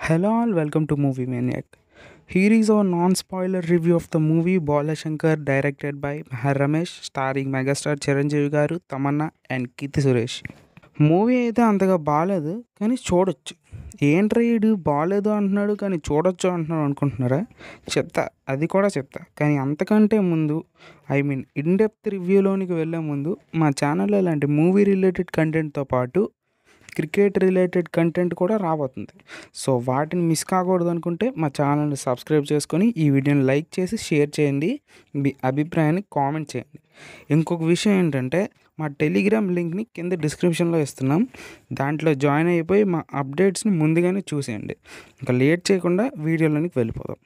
Hello all, welcome to Movie Maniac. Here is our non-spoiler review of the movie Bala Shankar directed by Mahar Ramesh starring megastar Chiranjeevi గారు Tamannaah and Keerthy Suresh movie అయితే అంతగా బాగాలేదు కానీ చూడొచ్చు ఏంట్రా ఈడు బాగాలేదు అంటున్నాడు కానీ చూడొచ్చు అంటున్నాడు అనుకుంటున్నారా చెప్తా అది కూడా చెప్తా కానీ అంతకంటే ముందు ఐ మీన్ ఇన్ డెప్త్ రివ్యూలోనికి వెళ్ళే ముందు మా ఛానల్లో ఇలాంటి మూవీ రిలేటెడ్ కంటెంట్తో పాటు క్రికెట్ రిలేటెడ్ కంటెంట్ కూడా రాబోతుంది సో వాటిని మిస్ కాకూడదు అనుకుంటే మా ఛానల్ని సబ్స్క్రైబ్ చేసుకొని ఈ వీడియోని లైక్ చేసి షేర్ చేయండి మీ అభిప్రాయాన్ని కామెంట్ చేయండి ఇంకొక విషయం ఏంటంటే మా టెలిగ్రామ్ లింక్ని కింద డిస్క్రిప్షన్లో ఇస్తున్నాం దాంట్లో జాయిన్ అయిపోయి మా అప్డేట్స్ని ముందుగానే చూసేయండి ఇంకా లేట్ చేయకుండా వీడియోలోనికి వెళ్ళిపోదాం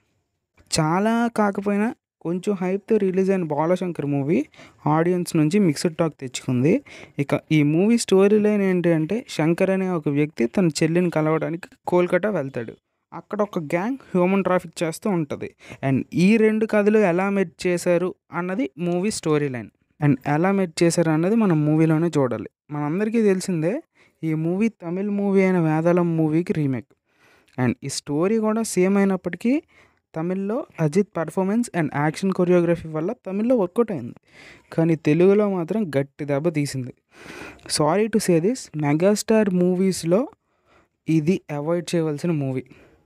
చాలా కాకపోయినా కొంచెం హైప్తో రిలీజ్ అయిన బాలశంకర్ మూవీ ఆడియన్స్ నుంచి మిక్స్డ్ టాక్ తెచ్చుకుంది ఇక ఈ మూవీ స్టోరీ లైన్ ఏంటి అంటే శంకర్ అనే ఒక వ్యక్తి తన చెల్లిని కలవడానికి కోల్కతా వెళ్తాడు అక్కడ ఒక గ్యాంగ్ హ్యూమన్ ట్రాఫిక్ చేస్తూ ఉంటుంది అండ్ ఈ రెండు కథలు ఎలా మెట్ చేశారు అన్నది మూవీ స్టోరీ లైన్ అండ్ ఎలా మెట్ చేశారు అన్నది మనం మూవీలోనే చూడాలి మనందరికీ తెలిసిందే ఈ మూవీ తమిళ్ మూవీ అయిన వేదాలం మూవీకి రీమేక్ అండ్ ఈ స్టోరీ కూడా సేమ్ అయినప్పటికీ తమిళ్లో Ajith performance and action choreography వల్ల తమిళ్లో వర్కౌట్ అయింది కానీ తెలుగులో మాత్రం గట్టి దెబ్బ తీసింది sorry to say this megastar మూవీస్లో ఇది అవాయిడ్ చేయవలసిన మూవీ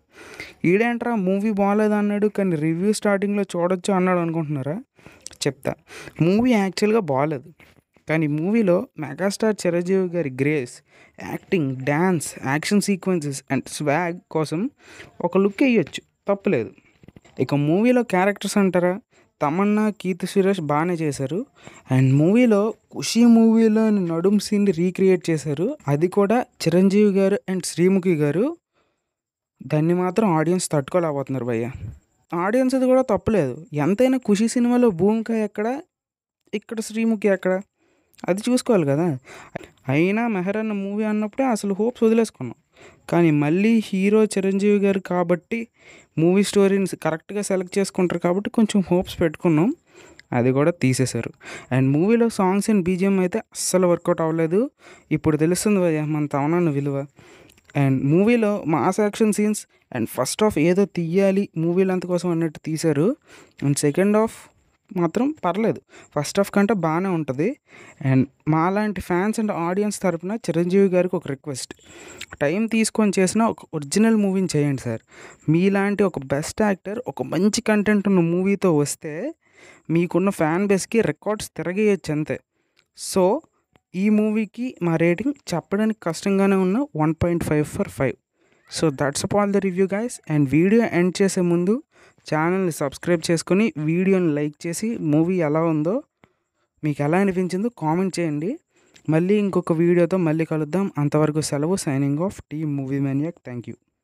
ఈడేంట్రా మూవీ బాగాలేదు అన్నాడు కానీ రివ్యూ స్టార్టింగ్లో చూడొచ్చు అన్నాడు అనుకుంటున్నారా చెప్తా మూవీ యాక్చువల్గా బాగాలేదు కానీ మూవీలో మెగాస్టార్ చిరంజీవి గారి grace acting dance action sequences and swag కోసం ఒక లుక్ వేయొచ్చు తప్పులేదు ఇక మూవీలో క్యారెక్టర్స్ అంటారా తమన్నా కీర్తి సురేష్ బాగానే చేశారు అండ్ మూవీలో ఖుషి మూవీలో నడుం సీన్ని రీక్రియేట్ చేశారు అది కూడా చిరంజీవి గారు అండ్ శ్రీముఖి గారు దాన్ని మాత్రం ఆడియన్స్ తట్టుకోలేకపోతున్నారు భయ్య ఆడియన్స్ అది కూడా తప్పలేదు ఎంతైనా ఖుషి సినిమాలో భూమిక ఎక్కడ ఇక్కడ శ్రీముఖి ఎక్కడ అది చూసుకోవాలి కదా అయినా మెహర్ అన్న మూవీ అన్నప్పుడే అసలు హోప్స్ వదిలేసుకున్నాం కానీ మళ్ళీ హీరో చిరంజీవి గారు కాబట్టి మూవీ స్టోరీని కరెక్ట్గా సెలెక్ట్ చేసుకుంటారు కాబట్టి కొంచెం హోప్స్ పెట్టుకున్నాం అది కూడా తీసేశారు అండ్ మూవీలో సాంగ్స్ అండ్ బీజిఎం అయితే అస్సలు వర్కౌట్ అవ్వలేదు ఇప్పుడు తెలుస్తుంది భయ్య మన తవనాన్న విలువ అండ్ మూవీలో mass action scenes and first half ఏదో తీయాలి మూవీ లెంత్ కోసం అన్నట్టు తీశారు అండ్ సెకండ్ హాఫ్ మాత్రం పర్లేదు ఫస్ట్ హాఫ్ కంటే బాగానే ఉంటుంది అండ్ మాలాంటి ఫ్యాన్స్ అండ్ ఆడియన్స్ తరపున చిరంజీవి గారికి ఒక రిక్వెస్ట్ టైం తీసుకొని చేసిన ఒక ఒరిజినల్ మూవీని చేయండి సార్ మీలాంటి ఒక బెస్ట్ యాక్టర్ ఒక మంచి కంటెంట్ ఉన్న మూవీతో వస్తే మీకున్న ఫ్యాన్ బేస్కి రికార్డ్స్ తిరగేయచ్చు అంతే సో ఈ మూవీకి మా రేటింగ్ చెప్పడానికి కష్టంగానే ఉన్న one point five for five so that's up all the review guys and video end చేసే ముందు ఛానల్ని సబ్స్క్రైబ్ చేసుకొని వీడియోని లైక్ చేసి మూవీ ఎలా ఉందో మీకు ఎలా అనిపించిందో కామెంట్ చేయండి మళ్ళీ ఇంకొక వీడియోతో మళ్ళీ కలుద్దాం అంతవరకు సెలవు signing off T movie maniac thank you